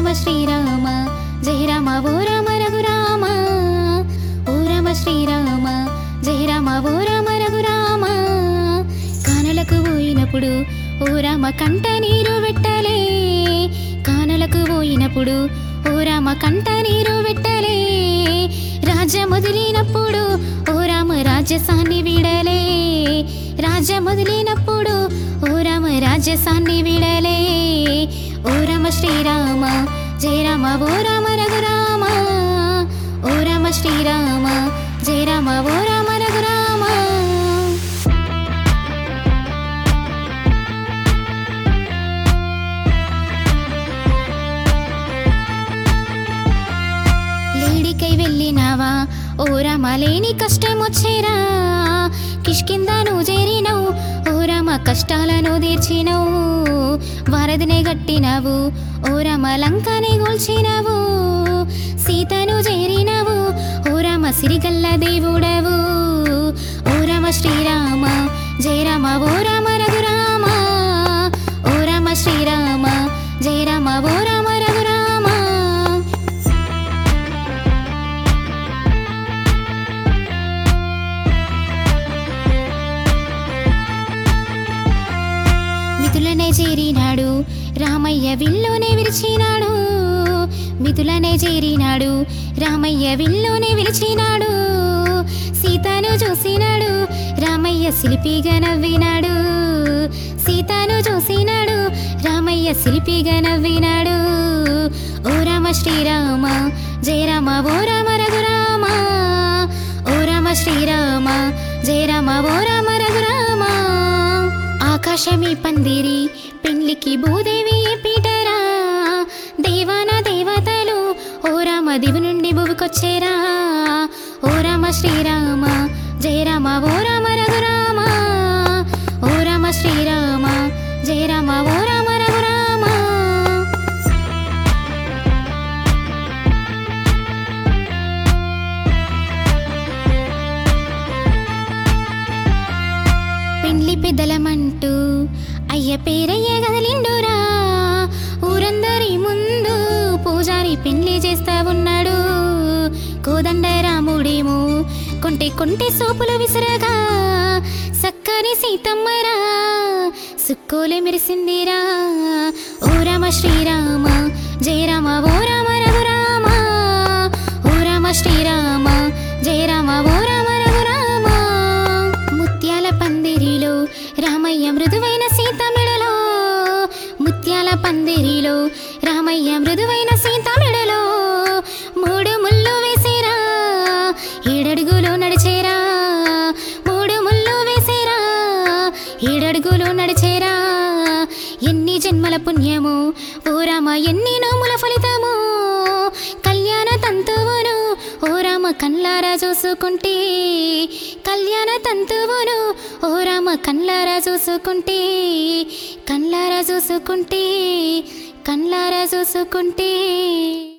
రామ శ్రీరామ జయ రామ ఓ రామ రఘురామ ఓ రామ శ్రీరామ జయ రామ ఓ రామ రఘురామ కానలకు పోయినప్పుడు ఓ రామ కంట నీరు పెట్టలే కానలకు పోయినప్పుడు ఓ రామ కంట నీరు పెట్టలే రాజ్య మొదలైనప్పుడు ఓ రామ రాజ్యసాన్ని వీడలే రాజ్య మొదలైనప్పుడు ఓ రామ రాజ్యసాన్ని వీడలే ఓ రామ శ్రీరామ జయ రామ ఓ రామ రఘురామ ఓ రామ శ్రీరామ జయ రామ ఓ రామ రఘురామ లేడికై వెళ్ళినావా ఓ రామ లేని కష్టం వచ్చేరా కిష్కిందను చేరినవు ఓ రామ కష్టాలను తీర్చినవు వరదనే గట్టినవు ఓ రామ లంకని గోల్చినవు సీతను చేరినవు ఓ రామ సిరిగల్ల దేవుడవు ఓ రామ శ్రీరామ జయ రామ ఓ రామ రఘురామ ఓ రామ శ్రీరామ జయ రామ ఓ రామ రఘురామ మిథులనే చేరినాడు రామయ్య విల్లునే విరిచినాడు మిథులనే చేరినాడు రామయ్య విల్లునే విరిచినాడు సీతను చూసినాడు రామయ్య శిల్పిగా నవ్వినాడు సీతను చూసినాడు రామయ్య శిల్పిగా నవ్వినాడు ఓ రామ శ్రీరామ జయ రామ ఓ రామ రఘురామ ఓ రామ శ్రీరామ జయ రామ ఓ రామ రఘురామ ఆకాశమీ పందిరి పెళ్లికి భూదేవి పీటరా దేవాన దేవతలు ఓ రామ దివి నుండి భువికొచ్చేరా ఓ రామ శ్రీరామ జయ రామ ఓ రామ రఘురామ ఓ రామ శ్రీరామ జయ రామ ఓ రామ రఘురామ పెండ్లి పెద్దలమంటూ అయ్య పేరయ్య కదలిండురా ఊరందరి ముందు పూజారి పెండ్లి చేస్తా ఉన్నాడు కోదండ రాముడేమో కొంటె కొంటె సోపులు విసరగా సక్కని సీతమ్మరా సుక్కోలు మెరిసిందిరా ఓ రామ శ్రీరామ జయ రామ ఓ రామ రఘురామ ఓ రామ శ్రీరామ జయ రామ ఓ రామ రఘురామ ముత్యాల పందిరిలో రామయ్య మృదువైన సీత మెడలో ముత్యాల పందిరిలో రామయ్య మృదువైన సీత మెడలో మూడు ముళ్ళు వేసేరా ఏడడుగులు నడిచేరా మూడు ముళ్ళు వేసేరా ఏడడుగులు నడిచేరా ఎన్ని జన్మల పుణ్యము ఓ రామ ఎన్ని నోముల ఫలితము కళ్యాణ తంతువును ఓ రామ కళ్ళారా చూసుకుంటే కళ్యాణ తంతువును ఓ రామ కళ్ళారా చూసుకుంటే కళ్ళారా చూసుకుంటే కళ్ళారా చూసుకుంటే